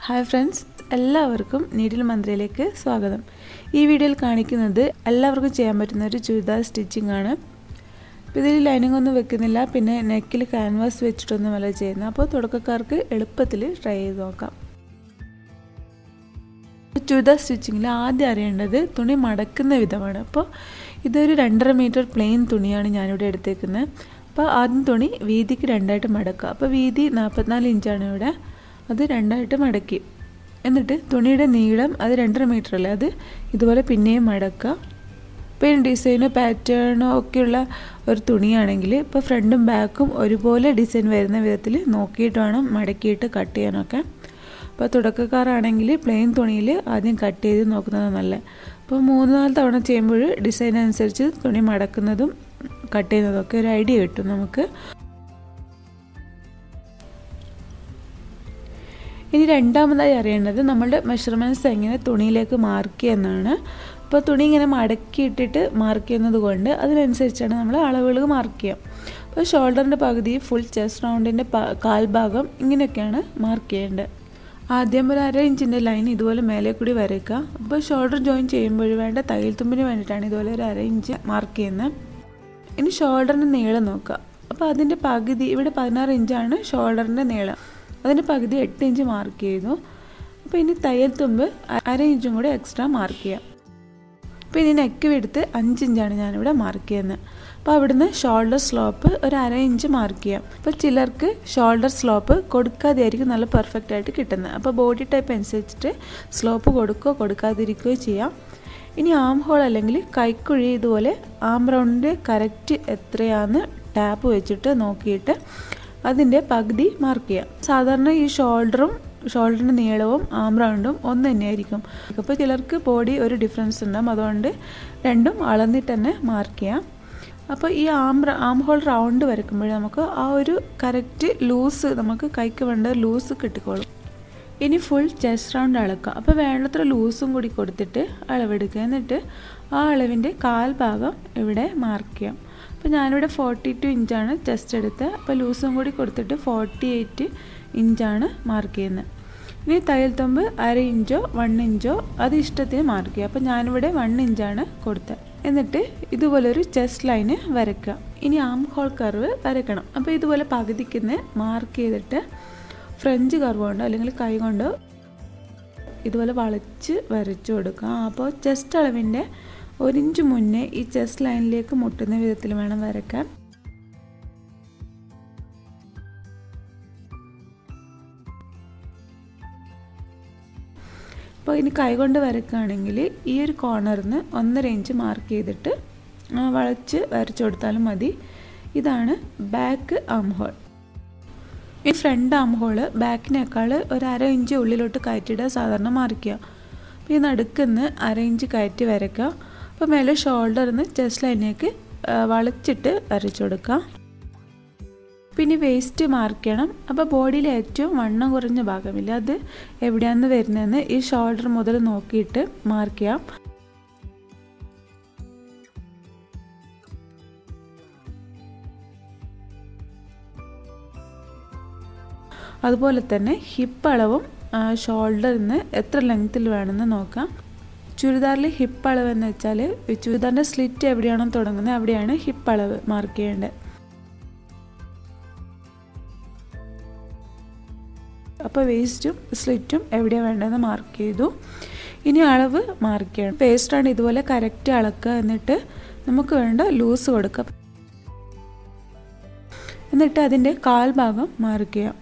hi friends എല്ലാവർക്കും needle മന്ത്രിയിലേക്ക് സ്വാഗതം ഈ വീഡിയോയിൽ കാണിക്കുന്നത് എല്ലാവർക്കും ചെയ്യാൻ പറ്റുന്ന ഒരു ചുരിദാർ സ്റ്റിച്ചിങ് ആണ് അപ്പോൾ ഇതിൽ ലൈനിങ് ഒന്നും വെക്കുന്നില്ല പിന്നെ നെക്കിൽ ക്യാൻവാസ് വെച്ചിട്ടൊന്നുമല്ല ചെയ്യുന്നത് അപ്പോൾ തുടക്കക്കാർക്ക് എളുപ്പത്തിൽ ട്രൈ ചെയ്ത് നോക്കാം ചുരിദാർ സ്റ്റിച്ചിങ്ങിൽ ആദ്യം അറിയേണ്ടത് തുണി മടക്കുന്ന വിധമാണ് അപ്പോൾ ഇതൊരു രണ്ടര മീറ്റർ പ്ലെയിൻ തുണിയാണ് ഞാനിവിടെ എടുത്തേക്കുന്നത് അപ്പോൾ ആദ്യം തുണി വീതിക്ക് രണ്ടായിട്ട് മടക്കുക അപ്പോൾ വീതി നാൽപ്പത്തിനാല് ഇഞ്ചാണ് ഇവിടെ അത് രണ്ടായിട്ട് മടക്കി എന്നിട്ട് തുണിയുടെ നീളം അത് രണ്ടര മീറ്റർ അല്ലേ അത് ഇതുപോലെ പിന്നെയും മടക്കുക പിന്നെ ഡിസൈനോ പാറ്റേണോ ഒക്കെയുള്ള ഒരു തുണിയാണെങ്കിൽ ഇപ്പോൾ ഫ്രണ്ടും ബാക്കും ഒരുപോലെ ഡിസൈൻ വരുന്ന വിധത്തിൽ നോക്കിയിട്ട് വേണം മടക്കിയിട്ട് കട്ട് ചെയ്യാനൊക്കെ അപ്പോൾ തുടക്കക്കാരാണെങ്കിൽ പ്ലെയിൻ തുണിയിൽ ആദ്യം കട്ട് ചെയ്ത് നോക്കുന്നതാണ് നല്ലത് അപ്പോൾ മൂന്ന് നാല് തവണ ചെയ്യുമ്പോൾ ഡിസൈൻ അനുസരിച്ച് തുണി മടക്കുന്നതും കട്ട് ചെയ്യുന്നതൊക്കെ ഒരു ഐഡിയ കിട്ടും നമുക്ക് ഇനി രണ്ടാമതായി അറിയേണ്ടത് നമ്മളുടെ മെഷർമെൻറ്റ്സ് എങ്ങനെ തുണിയിലേക്ക് മാർക്ക് ചെയ്യുന്നതാണ് അപ്പോൾ തുണി ഇങ്ങനെ മടക്കിയിട്ടിട്ട് മാർക്ക് ചെയ്യുന്നത് കൊണ്ട് അതിനനുസരിച്ചാണ് നമ്മൾ അളവുകൾ മാർക്ക് ചെയ്യുക അപ്പോൾ ഷോൾഡറിൻ്റെ പകുതി ഫുൾ ചെസ്റ്റ് റൗണ്ടിൻ്റെ കാൽഭാഗം ഇങ്ങനെയൊക്കെയാണ് മാർക്ക് ചെയ്യേണ്ടത് ആദ്യം ഒരു അര ഇഞ്ചിൻ്റെ ലൈൻ ഇതുപോലെ മേലെ കൂടി വരയ്ക്കുക അപ്പോൾ ഷോൾഡർ ജോയിൻ ചെയ്യുമ്പോൾ വേണ്ട തയ്യൽ തുമ്പിന് വേണ്ടിയിട്ടാണ് ഇതുപോലെ ഒരു അര ഇഞ്ച് മാർക്ക് ചെയ്യുന്നത് ഇനി ഷോൾഡറിൻ്റെ നീളം നോക്കുക അപ്പോൾ അതിൻ്റെ പകുതി ഇവിടെ പതിനാറ് ഇഞ്ചാണ് ഷോൾഡറിൻ്റെ നീളം അതിൻ്റെ പകുതി എട്ട് ഇഞ്ച് മാർക്ക് ചെയ്തു അപ്പോൾ ഇനി തയ്യൽ തുമ്പ് അര ഇഞ്ചും കൂടെ എക്സ്ട്രാ മാർക്ക് ചെയ്യാം അപ്പോൾ ഇനി നെക്ക് എടുത്ത് അഞ്ച് ഇഞ്ചാണ് ഞാനിവിടെ മാർക്ക് ചെയ്യുന്നത് അപ്പോൾ അവിടുന്ന് ഷോൾഡർ സ്ലോപ്പ് ഒരു അര ഇഞ്ച് മാർക്ക് ചെയ്യാം അപ്പോൾ ചിലർക്ക് ഷോൾഡർ സ്ലോപ്പ് കൊടുക്കാതെയായിരിക്കും നല്ല പെർഫെക്റ്റ് ആയിട്ട് കിട്ടുന്നത് അപ്പോൾ ബോഡി ടൈപ്പ് അനുസരിച്ചിട്ട് സ്ലോപ്പ് കൊടുക്കുകയോ കൊടുക്കാതിരിക്കുകയോ ചെയ്യാം ഇനി ആം ഹോൾ അല്ലെങ്കിൽ കൈക്കുഴി ഇതുപോലെ ആം റൗണ്ടിൻ്റെ കറക്റ്റ് എത്രയാണെന്ന് ടാപ്പ് വെച്ചിട്ട് നോക്കിയിട്ട് അതിൻ്റെ പകുതി മാർക്ക് ചെയ്യാം സാധാരണ ഈ ഷോൾഡറും ഷോൾഡറിൻ്റെ നീളവും ആം റൗണ്ടും ഒന്ന് തന്നെയായിരിക്കും അപ്പോൾ ചിലർക്ക് ബോഡി ഒരു ഡിഫറൻസ് ഉണ്ടാകും അതുകൊണ്ട് രണ്ടും അളന്നിട്ട് തന്നെ മാർക്ക് ചെയ്യാം അപ്പോൾ ഈ ആം ആം ഹോൾ റൗണ്ട് വരയ്ക്കുമ്പോൾ നമുക്ക് ആ ഒരു കറക്റ്റ് ലൂസ് നമുക്ക് കൈക്ക് വേണ്ട ലൂസ് കിട്ടിക്കോളും ഇനി ഫുൾ ചെസ്റ്റ് റൗണ്ട് അളക്കുക അപ്പോൾ വേണ്ടത്ര ലൂസും കൂടി കൊടുത്തിട്ട് അളവെടുക്കുക എന്നിട്ട് ആ അളവിൻ്റെ കാൽ ഭാഗം ഇവിടെ മാർക്ക് ചെയ്യാം അപ്പോൾ ഞാനിവിടെ ഫോർട്ടി ടു ഇഞ്ചാണ് ചെസ്റ്റ് എടുത്തത് അപ്പോൾ ലൂസും കൂടി കൊടുത്തിട്ട് ഫോർട്ടി എയ്റ്റ് ഇഞ്ചാണ് മാർക്ക് ചെയ്യുന്നത് ഇനി തയ്യൽ തുമ്പ് അര ഇഞ്ചോ വൺ ഇഞ്ചോ അത് ഇഷ്ടത്തിന് മാർക്ക് ചെയ്യുക അപ്പോൾ ഞാനിവിടെ വൺ ഇഞ്ചാണ് കൊടുത്തത് എന്നിട്ട് ഇതുപോലെ ഒരു ചെസ്റ്റ് ലൈന് വരയ്ക്കുക ഇനി ആം ഹോൾ കർവ് വരയ്ക്കണം അപ്പോൾ ഇതുപോലെ പകുതിക്കുന്ന മാർക്ക് ചെയ്തിട്ട് ഫ്രഞ്ച് കർവ് കൊണ്ടോ അല്ലെങ്കിൽ കൈ കൊണ്ടോ ഇതുപോലെ വളച്ച് വരച്ചു കൊടുക്കുക അപ്പോൾ ചെസ്റ്റ് അളവിൻ്റെ ഒരിഞ്ച് മുന്നേ ഈ ചെസ്റ്റ് ലൈനിലേക്ക് മുട്ടുന്ന വിധത്തിൽ വേണം വരയ്ക്കാൻ അപ്പോൾ ഇനി കൈകൊണ്ട് വരക്കുകയാണെങ്കിൽ ഈ ഒരു കോർണറിൽ നിന്ന് ഒന്നര ഇഞ്ച് മാർക്ക് ചെയ്തിട്ട് വളച്ച് വരച്ചു കൊടുത്താലും മതി ഇതാണ് ബാക്ക് ആം ഹോൾ ഈ ഫ്രണ്ട് ആം ഹോള് ബാക്കിനേക്കാൾ ഒരു അര ഇഞ്ച് ഉള്ളിലോട്ട് കയറ്റിയിടുക സാധാരണ മാറിക്കുക അപ്പോൾ ഈ നടുക്കുന്ന് അര ഇഞ്ച് കയറ്റി വരയ്ക്കുക അപ്പോൾ മേലെ ഷോൾഡറിൽ നിന്ന് ചെസ്റ്റ് ലൈനിലേക്ക് വളച്ചിട്ട് വരച്ചു കൊടുക്കുക പിന്നെ വേസ്റ്റ് മാർക്ക് ചെയ്യണം അപ്പോൾ ബോഡിയിലെ ഏറ്റവും വണ്ണം കുറഞ്ഞ ഭാഗമില്ല അത് എവിടെയാണെന്ന് വരുന്നതെന്ന് ഈ ഷോൾഡർ മുതൽ നോക്കിയിട്ട് മാർക്ക് ചെയ്യാം അതുപോലെ തന്നെ ഹിപ്പ് അളവും ഷോൾഡറിൽ നിന്ന് എത്ര ലെങ്ത്തിൽ വേണമെന്ന് നോക്കാം ചുരിദാറിൽ ഹിപ്പ് അളവ് എന്ന് വെച്ചാൽ ചുരിദാറിൻ്റെ സ്ലിറ്റ് എവിടെയാണോ തുടങ്ങുന്നത് അവിടെയാണ് ഹിപ്പ് അളവ് മാർക്ക് ചെയ്യേണ്ടത് അപ്പോൾ വേസ്റ്റും സ്ലിറ്റും എവിടെയാണ് വേണ്ടതെന്ന് മാർക്ക് ചെയ്തു ഇനി അളവ് മാർക്ക് ചെയ്യണം വേസ്റ്റാണ് ഇതുപോലെ കറക്റ്റ് അളക്കുക എന്നിട്ട് നമുക്ക് വേണ്ട ലൂസ് കൊടുക്കുക എന്നിട്ട് അതിൻ്റെ കാൽ ഭാഗം മാർക്ക് ചെയ്യാം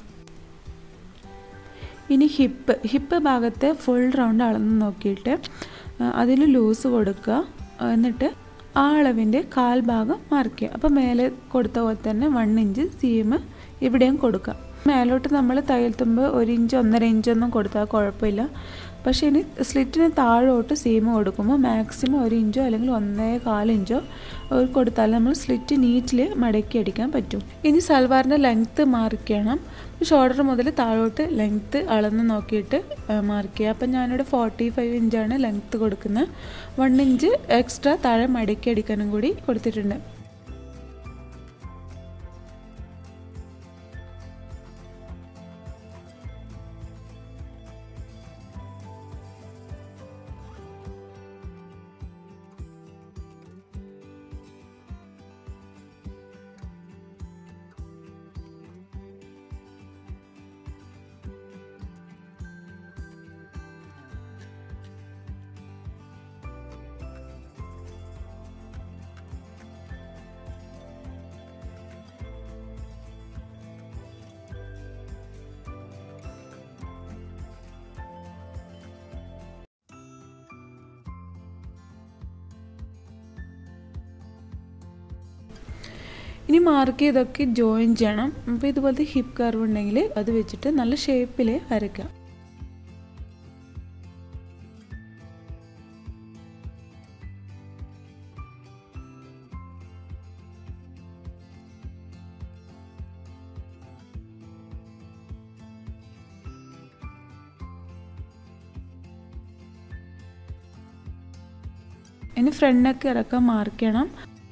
ഇനി ഹിപ്പ് ഹിപ്പ് ഭാഗത്തെ ഫുൾ റൗണ്ട് അളന്ന് നോക്കിയിട്ട് അതിൽ ലൂസ് കൊടുക്കുക എന്നിട്ട് ആ അളവിൻ്റെ കാൽ ഭാഗം മാർക്ക് ചെയ്യുക അപ്പോൾ മേലെ കൊടുത്ത പോലെ തന്നെ വൺ ഇഞ്ച് സീം ഇവിടെയും കൊടുക്കുക മേലോട്ട് നമ്മൾ തയ്യൽ തുമ്പ് ഒരു ഇഞ്ച് ഒന്നര ഇഞ്ചൊന്നും കൊടുത്താൽ കുഴപ്പമില്ല പക്ഷേ ഇനി സ്ലിറ്റിന് താഴോട്ട് സീം കൊടുക്കുമ്പോൾ മാക്സിമം ഒരു ഇഞ്ചോ അല്ലെങ്കിൽ ഒന്നേ കാലിഞ്ചോ കൊടുത്താൽ നമ്മൾ സ്ലിറ്റ് നീറ്റിൽ മടക്കി അടിക്കാൻ പറ്റും ഇനി സൽവാറിൻ്റെ ലെങ്ത്ത് മാർക്ക് ചെയ്യണം ഷോൾഡർ മുതൽ താഴോട്ട് ലെങ്ത്ത് അളന്ന് നോക്കിയിട്ട് മാർക്ക് ചെയ്യുക അപ്പം ഞാനിവിടെ ഫോർട്ടി ഫൈവ് ഇഞ്ചാണ് ലെങ്ത്ത് കൊടുക്കുന്നത് വൺ ഇഞ്ച് എക്സ്ട്രാ താഴെ മടക്കി അടിക്കാനും കൂടി കൊടുത്തിട്ടുണ്ട് ഇനി മാർക്ക് ചെയ്തൊക്കെ ജോയിൻ ചെയ്യണം അപ്പോൾ ഇതുപോലത്തെ ഹിപ്പ് കർവ് ഉണ്ടെങ്കിൽ അത് വെച്ചിട്ട് നല്ല ഷേപ്പിൽ വരയ്ക്കാം ഇനി ഫ്രണ്ടൊക്കെ ഇറക്കാൻ മാർക്ക് ചെയ്യണം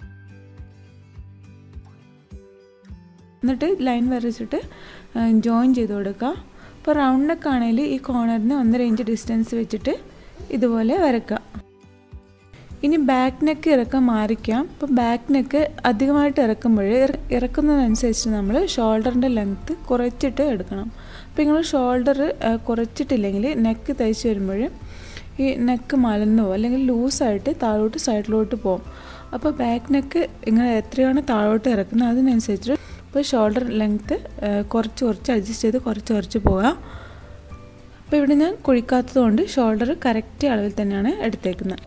എന്നിട്ട് ലൈൻ വരച്ചിട്ട് ജോയിൻ ചെയ്ത് കൊടുക്കുക അപ്പോൾ റൗണ്ട് നെക്ക് ആണെങ്കിൽ ഈ കോർണറിന് ഒന്നര ഇഞ്ച് ഡിസ്റ്റൻസ് വെച്ചിട്ട് ഇതുപോലെ വരക്കുക ഇനി ബാക്ക് നെക്ക് ഇറക്കം മാറിക്കാം അപ്പോൾ ബാക്ക് നെക്ക് അധികമായിട്ട് ഇറക്കുമ്പോൾ ഇറക്കുന്നതനുസരിച്ച് നമ്മൾ ഷോൾഡറിൻ്റെ ലെങ്ത്ത് കുറച്ചിട്ട് എടുക്കണം അപ്പോൾ നിങ്ങൾ ഷോൾഡർ കുറച്ചിട്ടില്ലെങ്കിൽ നെക്ക് തയ്ച്ച് വരുമ്പോൾ ഈ നെക്ക് മലന്നോ അല്ലെങ്കിൽ ലൂസായിട്ട് താഴോട്ട് സൈഡിലോട്ട് പോകും അപ്പോൾ ബാക്ക് നെക്ക് ഇങ്ങനെ എത്രയാണ് താഴോട്ട് ഇറക്കുന്നത് അതിനനുസരിച്ച് ഇപ്പോൾ ഷോൾഡർ ലെങ്ത്ത് കുറച്ച് കുറച്ച് അഡ്ജസ്റ്റ് ചെയ്ത് കുറച്ച് കുറച്ച് പോകാം അപ്പോൾ ഇവിടെ ഞാൻ കുഴിക്കാത്തത് കൊണ്ട് ഷോൾഡർ കറക്റ്റ് അളവിൽ തന്നെയാണ് എടുത്തേക്കുന്നത്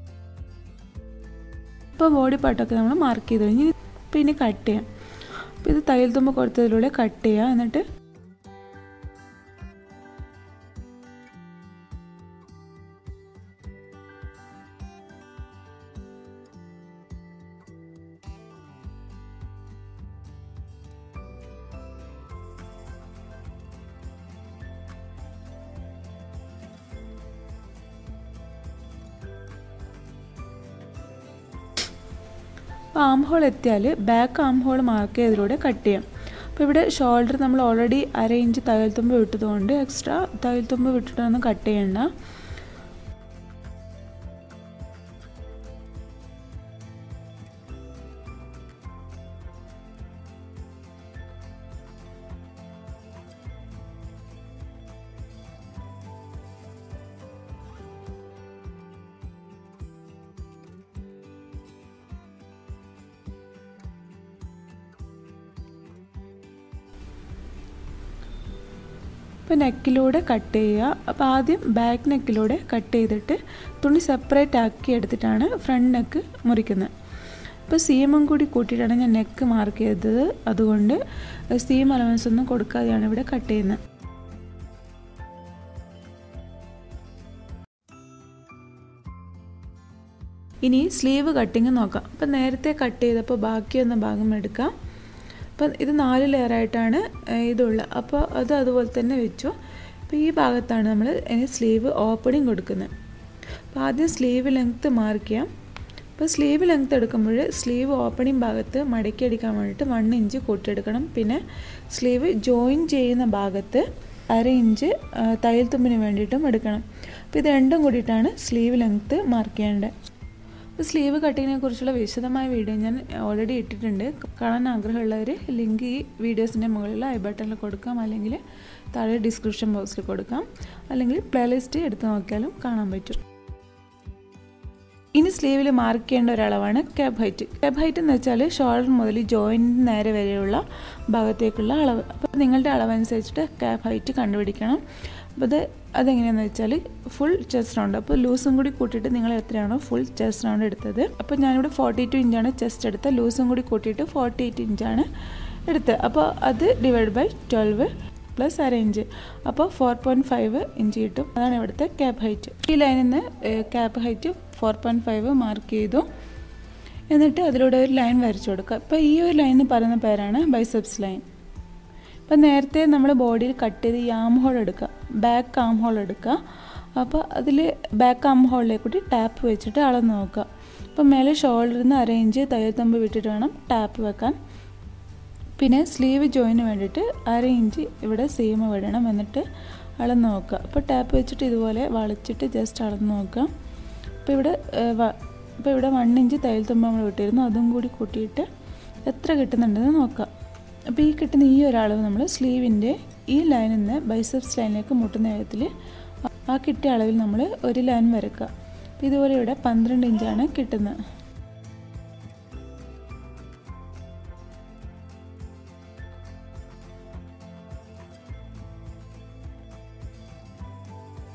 ഇപ്പോൾ ബോഡി പാർട്ടൊക്കെ നമ്മൾ മാർക്ക് ചെയ്ത് കഴിഞ്ഞ് പിന്നെ കട്ട് ചെയ്യാം അപ്പോൾ ഇത് തയ്യൽ തുമ്പ് കൊടുത്തതിലൂടെ കട്ട് ചെയ്യുക എന്നിട്ട് അപ്പോൾ ആം ഹോൾ എത്തിയാൽ ബാക്ക് ആം ഹോൾ മാർക്ക് ചെയ്തതിലൂടെ കട്ട് ചെയ്യാം അപ്പോൾ ഇവിടെ ഷോൾഡർ നമ്മൾ ഓൾറെഡി അര ഇഞ്ച് തയ്യൽ തുമ്പ് വിട്ടതുകൊണ്ട് എക്സ്ട്രാ തയ്യൽ തുമ്പ് വിട്ടിട്ടൊന്നും കട്ട് ചെയ്യണ്ട ഇപ്പോൾ നെക്കിലൂടെ കട്ട് ചെയ്യുക അപ്പോൾ ആദ്യം ബാക്ക് നെക്കിലൂടെ കട്ട് ചെയ്തിട്ട് തുണി സെപ്പറേറ്റ് ആക്കി എടുത്തിട്ടാണ് ഫ്രണ്ട് നെക്ക് മുറിക്കുന്നത് ഇപ്പോൾ സീമും കൂടി കൂട്ടിയിട്ടാണ് ഞാൻ നെക്ക് മാർക്ക് ചെയ്തത് അതുകൊണ്ട് സീം അലവൻസ് ഒന്നും കൊടുക്കാതെയാണ് ഇവിടെ കട്ട് ചെയ്യുന്നത് ഇനി സ്ലീവ് കട്ടിങ് നോക്കാം അപ്പം നേരത്തെ കട്ട് ചെയ്തപ്പോൾ ബാക്കി വന്ന ഭാഗം എടുക്കാം അപ്പം ഇത് നാല് ലെയറായിട്ടാണ് ഇതുള്ളത് അപ്പോൾ അത് അതുപോലെ തന്നെ വെച്ചു അപ്പോൾ ഈ ഭാഗത്താണ് നമ്മൾ ഇനി സ്ലീവ് ഓപ്പണിങ് കൊടുക്കുന്നത് അപ്പോൾ ആദ്യം സ്ലീവ് ലെങ്ത്ത് മാർക്ക് ചെയ്യാം അപ്പോൾ സ്ലീവ് ലെങ്ത്ത് എടുക്കുമ്പോൾ സ്ലീവ് ഓപ്പണിംഗ് ഭാഗത്ത് മടക്കി അടിക്കാൻ വേണ്ടിയിട്ട് വൺ ഇഞ്ച് കൂട്ടിയെടുക്കണം പിന്നെ സ്ലീവ് ജോയിൻ ചെയ്യുന്ന ഭാഗത്ത് അര ഇഞ്ച് തയ്യൽ തുമ്പിന് വേണ്ടിയിട്ടും എടുക്കണം അപ്പോൾ ഇത് രണ്ടും കൂടിയിട്ടാണ് സ്ലീവ് ലെങ്ത്ത് മാർക്ക് ചെയ്യേണ്ടത് അപ്പോൾ സ്ലീവ് കട്ടിങ്ങിനെ കുറിച്ചുള്ള വിശദമായ വീഡിയോ ഞാൻ ഓൾറെഡി ഇട്ടിട്ടുണ്ട് കാണാൻ ആഗ്രഹമുള്ളവർ ലിങ്ക് ഈ വീഡിയോസിൻ്റെ മുകളിൽ ഐ ബട്ടണിൽ കൊടുക്കാം അല്ലെങ്കിൽ താഴെ ഡിസ്ക്രിപ്ഷൻ ബോക്സിൽ കൊടുക്കാം അല്ലെങ്കിൽ പ്ലേലിസ്റ്റ് എടുത്ത് നോക്കിയാലും കാണാൻ പറ്റും ഇനി സ്ലീവിൽ മാർക്ക് ചെയ്യേണ്ട ഒരളവാണ് ക്യാബ് ഹൈറ്റ് ക്യാബ് ഹൈറ്റ് എന്ന് വെച്ചാൽ ഷോൾഡർ മുതൽ ജോയിൻറ്റ് നേരെ വരെയുള്ള ഭാഗത്തേക്കുള്ള അളവ് അപ്പോൾ നിങ്ങളുടെ അളവനുസരിച്ചിട്ട് ക്യാബ് ഹൈറ്റ് കണ്ടുപിടിക്കണം അപ്പോൾ അത് അതെങ്ങനെയാണെന്ന് വെച്ചാൽ ഫുൾ ചെസ്റ്റ് റൗണ്ട് അപ്പോൾ ലൂസും കൂടി കൂട്ടിയിട്ട് നിങ്ങൾ എത്രയാണോ ഫുൾ ചെസ്റ്റ് റൗണ്ട് എടുത്തത് അപ്പോൾ ഞാനിവിടെ ഫോർട്ടി ടു ഇഞ്ചാണ് ചെസ്റ്റ് എടുത്തത് ലൂസും കൂടി കൂട്ടിയിട്ട് ഫോർട്ടി എയ്റ്റ് ഇഞ്ചാണ് എടുത്തത് അപ്പോൾ അത് ഡിവൈഡ് ബൈ ട്വൽവ് പ്ലസ് അര ഇഞ്ച് അപ്പോൾ ഫോർ പോയിൻറ്റ് ഫൈവ് ഇഞ്ച് കിട്ടും അതാണ് ഇവിടുത്തെ ക്യാബ് ഹൈറ്റ് ഈ ലൈനിൽ നിന്ന് cap height four point five mark ചെയ്തു എന്നിട്ട് അതിലൂടെ ഒരു ലൈൻ വരച്ചു കൊടുക്കുക അപ്പോൾ ഈ ഒരു ലൈൻ പറയുന്ന പേരാണ് ബൈസെപ്സ് ലൈൻ അപ്പോൾ നേരത്തെ നമ്മൾ ബോഡിയിൽ കട്ട് ചെയ്ത് ഈ ആം ഹോൾ എടുക്കുക ബാക്ക് ആം ഹോൾ എടുക്കുക അപ്പോൾ അതിൽ ബാക്ക് ആം ഹോളിലേക്ക് കൂടി ടാപ്പ് വെച്ചിട്ട് അളന്ന് നോക്കുക അപ്പോൾ മേലെ ഷോൾഡറിൽ നിന്ന് അരയിഞ്ച് തയ്യൽ തമ്പ് വിട്ടിട്ട് വേണം ടാപ്പ് വെക്കാൻ പിന്നെ സ്ലീവ് ജോയിന് വേണ്ടിയിട്ട് അര ഇഞ്ച് ഇവിടെ സീമ വിടണം എന്നിട്ട് അളന്ന് നോക്കുക അപ്പോൾ ടാപ്പ് വെച്ചിട്ട് ഇതുപോലെ വളച്ചിട്ട് ജസ്റ്റ് അളന്ന് നോക്കുക അപ്പോൾ ഇവിടെ ഇപ്പോൾ ഇവിടെ വൺ ഇഞ്ച് തയ്യൽ തുമ്പ് നമ്മൾ വിട്ടിരുന്നു അതും കൂടി കൂട്ടിയിട്ട് എത്ര കിട്ടുന്നുണ്ടെന്ന് നോക്കുക അപ്പോൾ ഈ കിട്ടുന്ന ഈ ഒരളവ് നമ്മൾ സ്ലീവിൻ്റെ ഈ ലൈനിൽ നിന്ന് ബൈസെപ്സ് ലൈനിലേക്ക് മുട്ടുന്ന വിധത്തിൽ ആ കിട്ടിയ അളവിൽ നമ്മൾ ഒരു ലൈൻ വരക്കുക അപ്പോൾ ഇതുപോലെ ഇവിടെ പന്ത്രണ്ട് ഇഞ്ചാണ് കിട്ടുന്നത്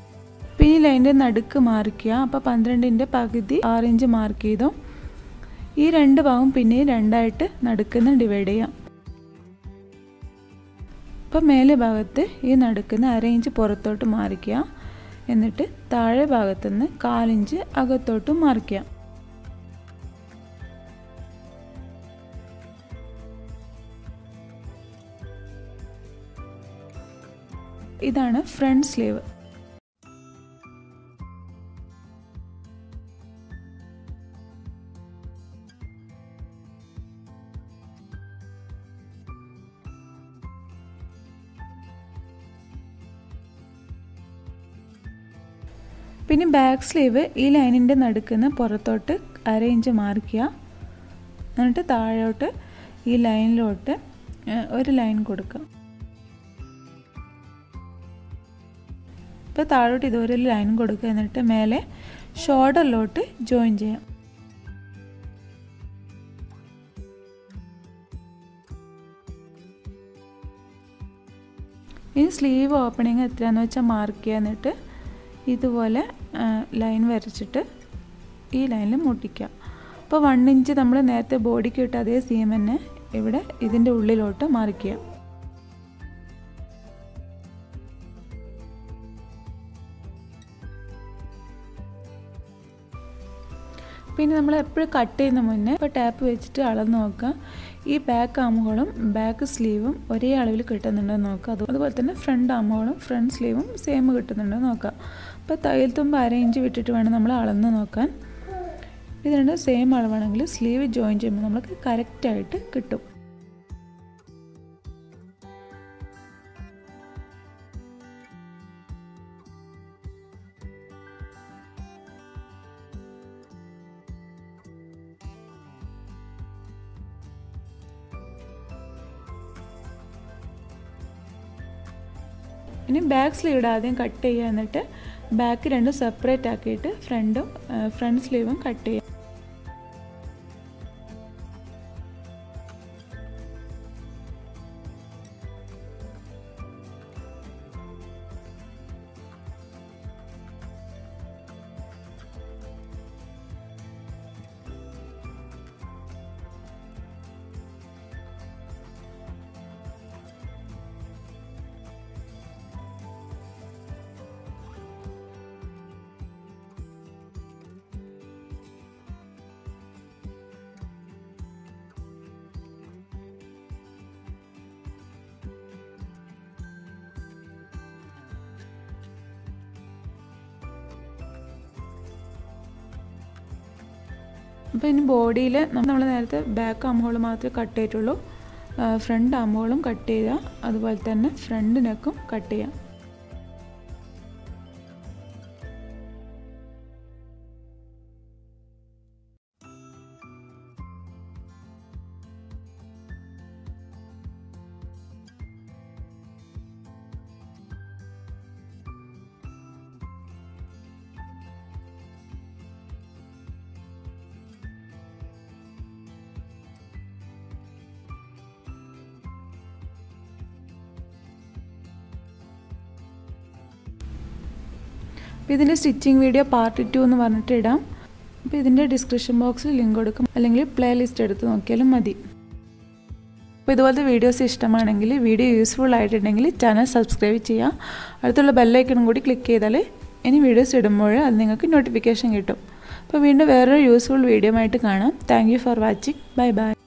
പിന്നെ ഈ ലൈൻ്റെ നടുക്ക് മാർക്ക് ചെയ്യുക അപ്പോൾ പന്ത്രണ്ടിൻ്റെ പകുതി ആറ് ഇഞ്ച് മാർക്ക് ചെയ്തു ഈ രണ്ട് ഭാഗം പിന്നെയും രണ്ടായിട്ട് നടുക്കുന്ന ഡിവൈഡ് ചെയ്യാം അപ്പം മേലെ ഭാഗത്ത് ഈ നടുക്കുന്ന അര ഇഞ്ച് പുറത്തോട്ട് മാറിക്കുക എന്നിട്ട് താഴെ ഭാഗത്തുനിന്ന് കാലിഞ്ച് അകത്തോട്ട് മാറിക്കുക ഇതാണ് ഫ്രണ്ട് സ്ലീവ് പിന്നെ ബാക്ക് സ്ലീവ് ഈ ലൈനിൻ്റെ നടുക്കുന്ന പുറത്തോട്ട് അര ഇഞ്ച് മാർക്കുക എന്നിട്ട് താഴോട്ട് ഈ ലൈനിലോട്ട് ഒരു ലൈൻ കൊടുക്കുക ഇപ്പോൾ താഴോട്ട് ഇതുവരെ ഒരു ലൈൻ കൊടുക്കുക എന്നിട്ട് മേലെ ഷോൾഡറിലോട്ട് ജോയിൻ ചെയ്യാം ഇനി സ്ലീവ് ഓപ്പണിങ് എത്രയാണെന്ന് വെച്ചാൽ മാർക്ക് ചെയ്യുക എന്നിട്ട് ഇതുപോലെ ലൈൻ വരച്ചിട്ട് ഈ ലൈനിൽ മുട്ടിക്കുക അപ്പോൾ വൺ ഇഞ്ച് നമ്മൾ നേരത്തെ ബോഡിക്ക് ഇട്ട അതേ സീം തന്നെ ഇവിടെ ഇതിൻ്റെ ഉള്ളിലോട്ട് മാർക്ക് ചെയ്യാം പിന്നെ നമ്മൾ എപ്പോഴും കട്ട് ചെയ്യുന്ന മുന്നേ ഇപ്പോൾ ടാപ്പ് വെച്ചിട്ട് അളന്ന് നോക്കുക ഈ ബാക്ക് ആമുകളും ബാക്ക് സ്ലീവും ഒരേ അളവിൽ കിട്ടുന്നുണ്ടെന്ന് നോക്കുക അത് അതുപോലെ തന്നെ ഫ്രണ്ട് ആമുകളും ഫ്രണ്ട് സ്ലീവും സെയിം കിട്ടുന്നുണ്ടോ നോക്കുക അപ്പോൾ തയ്യൽ തുമ്പ് അര ഇഞ്ച് വിട്ടിട്ട് വേണം നമ്മൾ അളന്ന് നോക്കാൻ ഇത് രണ്ടും സെയിം അളവാണെങ്കിൽ സ്ലീവ് ജോയിൻ ചെയ്യുമ്പോൾ നമുക്ക് കറക്റ്റായിട്ട് കിട്ടും ഇനി ബാക്ക് സ്ലീവിടെ ആദ്യം കട്ട് ചെയ്യുക എന്നിട്ട് ബാക്ക് രണ്ടും സെപ്പറേറ്റ് ആക്കിയിട്ട് ഫ്രണ്ടും ഫ്രണ്ട് സ്ലീവും കട്ട് ചെയ്യുക അപ്പോൾ ഇനി ബോഡിയിൽ നമ്മൾ നേരത്തെ ബാക്ക് ആം ഹോൾ മാത്രമേ കട്ട് ചെയ്തിട്ടുള്ളൂ ഫ്രണ്ട് ആം ഹോളും കട്ട് ചെയ്യുക അതുപോലെ തന്നെ ഫ്രണ്ട് നെക്കും കട്ട് ചെയ്യാം അപ്പോൾ ഇതിൻ്റെ സ്റ്റിച്ചിങ് വീഡിയോ പാർട്ട് ടു എന്ന് പറഞ്ഞിട്ട് ഇടാം അപ്പോൾ ഇതിൻ്റെ ഡിസ്ക്രിപ്ഷൻ ബോക്സിൽ ലിങ്ക് കൊടുക്കും അല്ലെങ്കിൽ പ്ലേ ലിസ്റ്റ് എടുത്ത് നോക്കിയാലും മതി അപ്പോൾ ഇതുപോലത്തെ വീഡിയോസ് ഇഷ്ടമാണെങ്കിൽ വീഡിയോ യൂസ്ഫുൾ ആയിട്ടുണ്ടെങ്കിൽ ചാനൽ സബ്സ്ക്രൈബ് ചെയ്യുക അടുത്തുള്ള ബെല്ലൈക്കണും കൂടി ക്ലിക്ക് ചെയ്താൽ ഇനി വീഡിയോസ് ഇടുമ്പോൾ അത് നിങ്ങൾക്ക് നോട്ടിഫിക്കേഷൻ കിട്ടും അപ്പോൾ വീണ്ടും വേറൊരു യൂസ്ഫുൾ വീഡിയോ ആയിട്ട് കാണാം thank for watching bye by